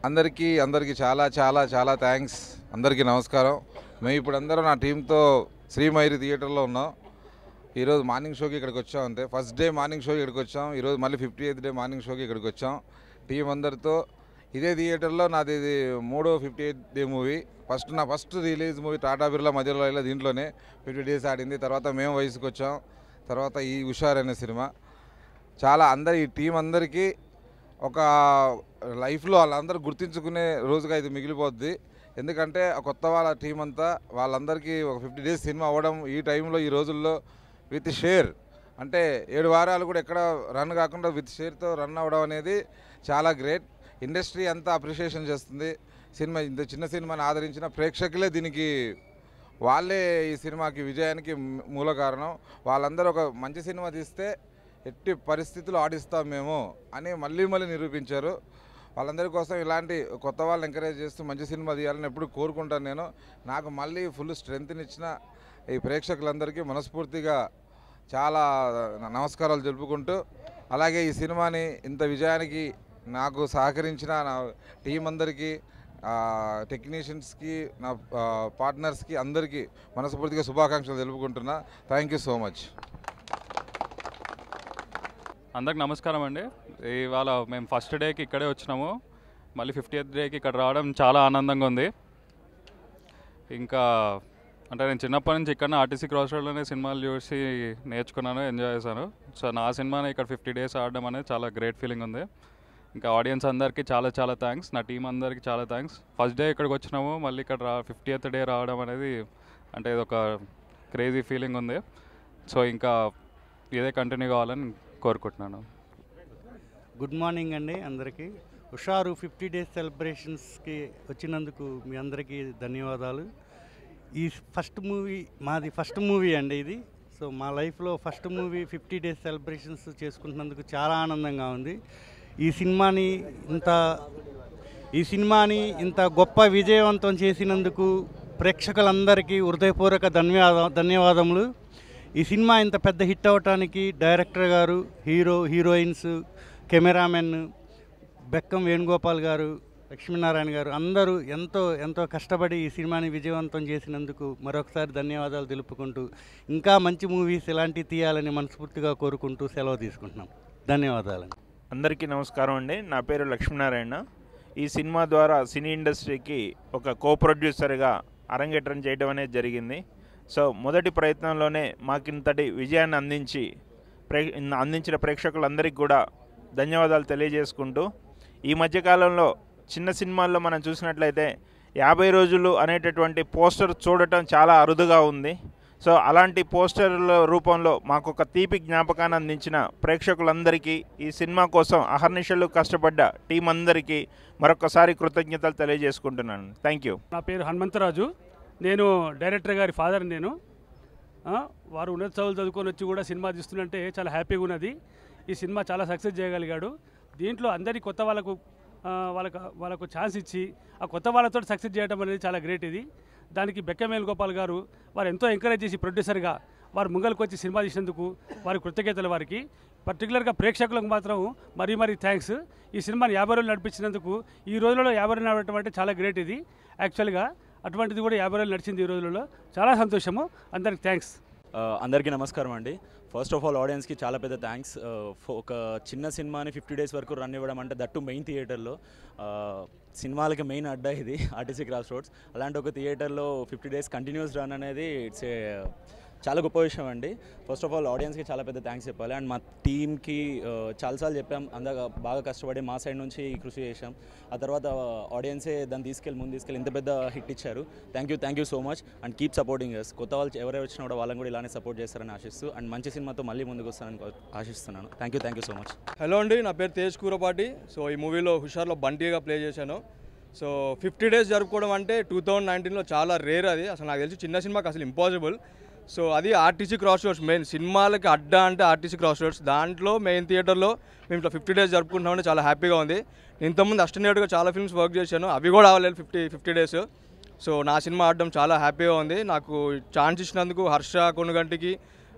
అందరికీ అందరికీ చాలా చాలా చాలా థ్యాంక్స్ అందరికీ నమస్కారం మేము ఇప్పుడు అందరం నా టీంతో శ్రీమైరి థియేటర్లో ఉన్నాం ఈరోజు మార్నింగ్ షోకి ఇక్కడికి వచ్చాం అంతే ఫస్ట్ డే మార్నింగ్ షోకి ఇక్కడికి వచ్చాం ఈరోజు మళ్ళీ ఫిఫ్టీ ఎయిత్ డే మార్నింగ్ షోకి ఇక్కడికి వచ్చాం టీం అందరితో ఇదే థియేటర్లో నాది ఇది మూడో fifty eighth day movie first నా first release movie Tata Birla మధ్యలో ఇలా దీంట్లోనే ఫిఫ్టీ డేస్ ఆడింది తర్వాత మేము వయసుకు వచ్చాం తర్వాత ఈ హుషార్ అనే సినిమా చాలా అందరి ఈ టీం అందరికీ ఒక లైఫ్లో వాళ్ళందరూ గుర్తించుకునే రోజుగా ఇది మిగిలిపోద్ది ఎందుకంటే ఆ కొత్త వాళ్ళ టీం అంతా వాళ్ళందరికీ ఒక ఫిఫ్టీ డేస్ సినిమా అవ్వడం ఈ టైంలో ఈ రోజుల్లో విత్ షేర్ అంటే ఏడు వారాలు కూడా ఎక్కడ రన్ కాకుండా విత్ షేర్తో రన్ అవ్వడం అనేది చాలా గ్రేట్ ఇండస్ట్రీ అంతా అప్రిషియేషన్ చేస్తుంది సినిమా ఇంత చిన్న సినిమాని ఆదరించిన ప్రేక్షకులే దీనికి వాళ్ళే ఈ సినిమాకి విజయానికి మ్- మూల కారణం వాళ్ళందరూ ఒక మంచి సినిమా తీస్తే ఎట్టి పరిస్థితులు ఆడిస్తాం మేము అని మళ్ళీ మళ్ళీ నిరూపించారు వాళ్ళందరి కోసం ఇలాంటి కొత్త వాళ్ళని ఎంకరేజ్ చేస్తూ మంచి సినిమా తీయాలని ఎప్పుడు కోరుకుంటాను నేను నాకు మళ్ళీ ఫుల్ స్ట్రెంగ్త్నిచ్చిన ఈ ప్రేక్షకులందరికీ మనస్ఫూర్తిగా చాలా నమస్కారాలు తెలుపుకుంటూ అలాగే ఈ సినిమాని ఇంత విజయానికి నాకు సహకరించిన నా టీం అందరికీ టెక్నీషియన్స్కి నా పార్ట్నర్స్కి అందరికీ మనస్ఫూర్తిగా శుభాకాంక్షలు తెలుపుకుంటున్నా థ్యాంక్ యూ సో మచ్ అందరికి నమస్కారం అండి ఇవాళ మేము ఫస్ట్ డేకి ఇక్కడే వచ్చినాము మళ్ళీ ఫిఫ్టీ ఎయిత్ డేకి ఇక్కడ రావడం చాలా ఆనందంగా ఉంది ఇంకా అంటే నేను చిన్నప్పటి నుంచి ఇక్కడ ఆర్టీసీ క్రాస్ రోడ్లోనే సినిమాలు చూసి నేర్చుకున్నాను ఎంజాయ్ చేశాను సో నా సినిమాని ఇక్కడ ఫిఫ్టీ డేస్ ఆడడం అనేది చాలా గ్రేట్ ఫీలింగ్ ఉంది ఇంకా ఆడియన్స్ అందరికీ చాలా చాలా థ్యాంక్స్ నా టీం అందరికీ చాలా థ్యాంక్స్ ఫస్ట్ డే ఇక్కడికి వచ్చినాము మళ్ళీ ఇక్కడ రా ఫిఫ్టీ ఎయిత్ డే రావడం అనేది అంటే ఇది ఒక క్రేజీ ఫీలింగ్ ఉంది సో ఇంకా ఇదే కంటిన్యూ కావాలని కోరుకుంటున్నాను గుడ్ మార్నింగ్ అండి అందరికీ హుషారు ఫిఫ్టీ డేస్ సెలబ్రేషన్స్కి వచ్చినందుకు మీ అందరికీ ధన్యవాదాలు ఈ ఫస్ట్ మూవీ మాది ఫస్ట్ మూవీ అండి ఇది సో మా లైఫ్లో first movie fifty days celebrations చేసుకుంటున్నందుకు చాలా ఆనందంగా ఉంది ఈ సినిమాని ఇంత ఈ సినిమాని ఇంత గొప్ప విజయవంతం చేసినందుకు ప్రేక్షకులందరికీ హృదయపూర్వక ధన్యవాద ధన్యవాదములు ఈ సినిమా ఇంత పెద్ద హిట్ అవ్వటానికి డైరెక్టర్ గారు hero heroines cameraman Bekkam Venugopal గారు లక్ష్మీనారాయణ గారు అందరూ ఎంతో ఎంతో కష్టపడి ఈ సినిమాని విజయవంతం చేసినందుకు మరొకసారి ధన్యవాదాలు తెలుపుకుంటూ ఇంకా మంచి మూవీస్ ఇలాంటివి తీయాలని మనస్ఫూర్తిగా కోరుకుంటూ సెలవు తీసుకుంటున్నాం ధన్యవాదాలు అందరికీ నమస్కారం అండి నా పేరు లక్ష్మీనారాయణ ఈ సినిమా ద్వారా సినీ ఇండస్ట్రీకి ఒక కో ప్రొడ్యూసర్గా అరంగేట్రం చేయడం అనేది జరిగింది సో మొదటి ప్రయత్నంలోనే మాకింతటి విజయాన్ని అందించి ప్రే అందించిన ప్రేక్షకులందరికీ కూడా ధన్యవాదాలు తెలియజేసుకుంటూ ఈ మధ్యకాలంలో చిన్న సినిమాల్లో మనం చూసినట్లయితే యాభై రోజులు అనేటటువంటి పోస్టర్ చూడటం చాలా అరుదుగా ఉంది సో అలాంటి పోస్టర్ల రూపంలో మాకు ఒక తీపి జ్ఞాపకాన్ని అందించిన ప్రేక్షకులందరికీ ఈ సినిమా కోసం అహర్నిశలు కష్టపడ్డ టీం అందరికీ మరొకసారి కృతజ్ఞతలు తెలియజేసుకుంటున్నాను థ్యాంక్ యూ నా పేరు హనుమంతరాజు నేను డైరెక్టర్ గారి ఫాదర్ నేను ఆ, వారు ఉన్నత చదువులు చదువుకొని వచ్చి కూడా సినిమా తీస్తున్నంటే చాలా హ్యాపీగా ఉన్నది ఈ సినిమా చాలా సక్సెస్ చేయగలిగాడు దీంట్లో అందరి కొత్త వాళ్ళకు ఆ, వాళ్ళకు వాళ్ళకు ఛాన్స్ ఇచ్చి ఆ కొత్త వాళ్ళతో సక్సెస్ చేయడం అనేది చాలా గ్రేట్ ఇది దానికి బెక్కమేలు గోపాల్ గారు వారు ఎంతో ఎంకరేజ్ చేసి ప్రొడ్యూసర్గా వారు ముంగల్కి వచ్చి సినిమా తీసినందుకు వారి కృతజ్ఞతలు వారికి పర్టికులర్గా ప్రేక్షకులకు మాత్రం మరీ మరీ థ్యాంక్స్ ఈ సినిమాని యాభై రోజులు నడిపించినందుకు ఈ రోజులలో యాభై రోజులు నడవడం అంటే చాలా గ్రేట్ ఇది యాక్చువల్గా అటువంటిది కూడా యాభై రోజులు నడిచింది ఈ రోజులలో చాలా సంతోషము అందరికి థ్యాంక్స్ ఆ, అందరికీ నమస్కారం అండి ఫస్ట్ ఆఫ్ ఆల్ ఆడియన్స్కి చాలా పెద్ద థ్యాంక్స్ ఒక చిన్న సినిమాని ఫిఫ్టీ డేస్ వరకు రన్ ఇవ్వడం అంటే దట్టు మెయిన్ థియేటర్లో ఆ, సినిమాలకి మెయిన్ అడ్డా ఇది ఆర్టీసీ క్రాస్ రోడ్స్ అలాంటి ఒక థియేటర్లో ఫిఫ్టీ డేస్ కంటిన్యూస్ రన్ అనేది ఇట్స్ ఏ చాలా గొప్ప విషయం అండి ఫస్ట్ ఆఫ్ ఆల్ ఆడియన్స్కి చాలా పెద్ద థ్యాంక్స్ చెప్పాలి అండ్ మా టీమ్కి చాలాసార్లు చెప్పాం అందాక బాగా కష్టపడి మా సైడ్ నుంచి కృషి చేశాం ఆ తర్వాత ఆడియన్సే దాన్ని తీసుకెళ్ళి ముందు తీసుకెళ్ళి ఇంత పెద్ద హిట్ ఇచ్చారు thank you thank you so much and keep supporting us కొత్త వాళ్ళు ఎవరైనా వచ్చినా కూడా వాళ్ళని కూడా ఇలానే సపోర్ట్ చేస్తారని ఆశిస్తూ అండ్ మంచి సినిమాతో మళ్ళీ ముందుకు వస్తారని కో- ఆశిస్తున్నాను thank you thank you so much hello అండి నా పేరు తేజ్ కూరపాటి సో ఈ మూవీలో హుషార్లో బంటీగా ప్లే చేశాను సో ఫిఫ్టీ డేస్ జరుపుకోవడం అంటే టూ థౌజండ్ నైన్టీన్లో చాలా రేర్ అది అసలు నాకు తెలిసి చిన్న సినిమాకి అసలు ఇంపాసిబుల్ సో అది ఆర్టీసీ క్రాస్ రోడ్స్ మెయిన్ సినిమాలకి అడ్డా అంటే ఆర్టీసీ క్రాస్ రోడ్స్ దాంట్లో మెయిన్ థియేటర్లో మేము ఇట్లా ఫిఫ్టీ డేస్ జరుపుకుంటున్నామంటే చాలా హ్యాపీగా ఉంది నేను ఇంతకుముందు అస్టనేట్గా చాలా ఫిల్మ్స్ వర్క్ చేశాను అవి కూడా అవ్వలేదు ఫిఫ్టీ ఫిఫ్టీ డేస్ సో నా సినిమా ఆడడం చాలా హ్యాపీగా ఉంది నాకు ఛాన్స్ ఇచ్చినందుకు హర్ష కొనుగంటికి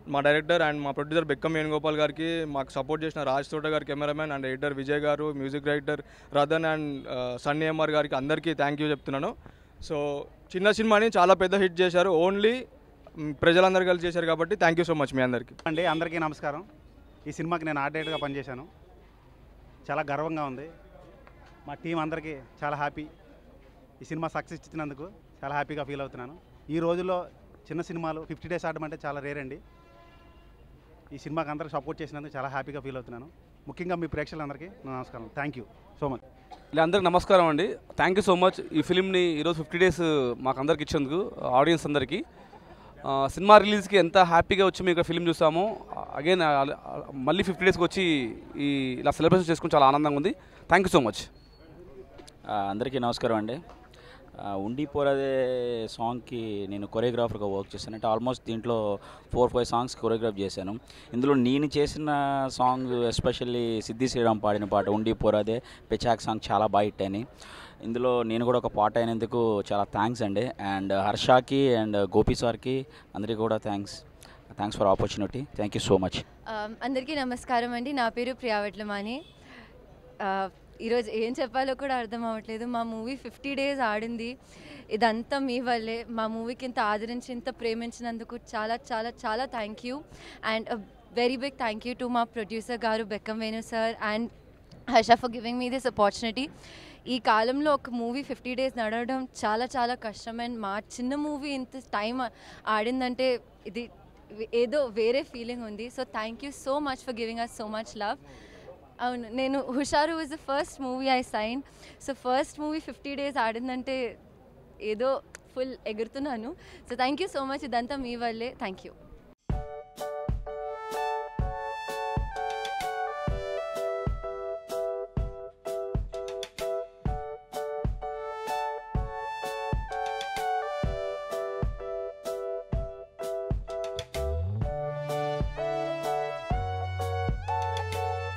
మా డైరెక్టర్ అండ్ మా ప్రొడ్యూసర్ బెక్కం వేణుగోపాల్ గారికి మాకు సపోర్ట్ చేసిన రాజ్ తోట గారు కెమెరామెన్ అండ్ ఎడిటర్ విజయ్ గారు music director Ratan and Sunny MR గారికి అందరికీ థ్యాంక్ యూ చెప్తున్నాను సో చిన్న సినిమాని చాలా పెద్ద హిట్ చేశారు ఓన్లీ ప్రజలందరూ కలిసి చేశారు కాబట్టి థ్యాంక్ యూ సో మచ్ మీ అందరికీ అండి అందరికీ నమస్కారం ఈ సినిమాకి నేను ఆర్ట్ డైరెక్టర్గా పనిచేశాను చాలా గర్వంగా ఉంది మా టీం అందరికీ చాలా హ్యాపీ ఈ సినిమా సక్సెస్ ఇచ్చినందుకు చాలా హ్యాపీగా ఫీల్ అవుతున్నాను ఈ రోజుల్లో చిన్న సినిమాలు ఫిఫ్టీ డేస్ ఆడడం అంటే చాలా రేర్ అండి ఈ సినిమాకి అందరికి సపోర్ట్ చేసినందుకు చాలా హ్యాపీగా ఫీల్ అవుతున్నాను ముఖ్యంగా మీ ప్రేక్షకులందరికీ నా నమస్కారం థ్యాంక్ యూ సో మచ్ ఇలా అందరికి నమస్కారం అండి థ్యాంక్ యూ సో మచ్ ఈ ఫిలింని ఈరోజు ఫిఫ్టీ డేస్ మాకు అందరికి ఇచ్చేందుకు ఆడియన్స్ అందరికీ ఆ, సినిమా రిలీజ్కి ఎంత హ్యాపీగా వచ్చి మేము ఇక్కడ ఫిలిం చూసామో అగైన్ మళ్ళీ ఫిఫ్టీ డేస్కి వచ్చి ఈ ఇలా సెలబ్రేషన్ చేసుకుని చాలా ఆనందంగా ఉంది థ్యాంక్ యూ సో మచ్ ఆ, అందరికీ నమస్కారం అండి ఆ, ఉండి పోరాదే సాంగ్కి నేను కొరియోగ్రాఫర్గా వర్క్ చేశాను అంటే ఆల్మోస్ట్ దీంట్లో ఫోర్ ఫైవ్ సాంగ్స్ కొరియోగ్రాఫ్ చేశాను ఇందులో నేను చేసిన సాంగ్ ఎస్పెషల్లీ సిద్ధి శ్రీరామ్ పాడిన పాట ఉండి పోరాదే పెచాక్ సాంగ్ చాలా బాగా హిట్ అని ఇందులో నేను కూడా ఒక పాట అయినందుకు చాలా థ్యాంక్స్ అండి అండ్ హర్షాకి అండ్ గోపి సార్కి అందరికీ కూడా thanks thanks for opportunity thank you so much Um, అందరికీ నమస్కారం అండి నా పేరు ప్రియావట్లమాని Uh, ఈరోజు ఏం చెప్పాలో కూడా అర్థం అవ్వట్లేదు మా మూవీ ఫిఫ్టీ డేస్ ఆడింది ఇదంతా మీ వల్లే మా మూవీకి ఇంత ఆదరించి ఇంత ప్రేమించినందుకు చాలా చాలా చాలా thank you and very big thank you to మా ప్రొడ్యూసర్ గారు Bekkam Venu sir and Harsha for giving me this opportunity ఈ కాలంలో ఒక మూవీ ఫిఫ్టీ డేస్ నడవడం చాలా చాలా కష్టం అండ్ మా చిన్న మూవీ ఇంత టైం ఆడిందంటే ఇది ఏదో వేరే ఫీలింగ్ ఉంది so thank you so much for giving us so much love అవును నేను Husharu was the first movie I sign so first movie fifty days ఆడిందంటే ఏదో ఫుల్ ఎగురుతున్నాను so thank you so much ఇదంతా మీ వల్లే థ్యాంక్ యూ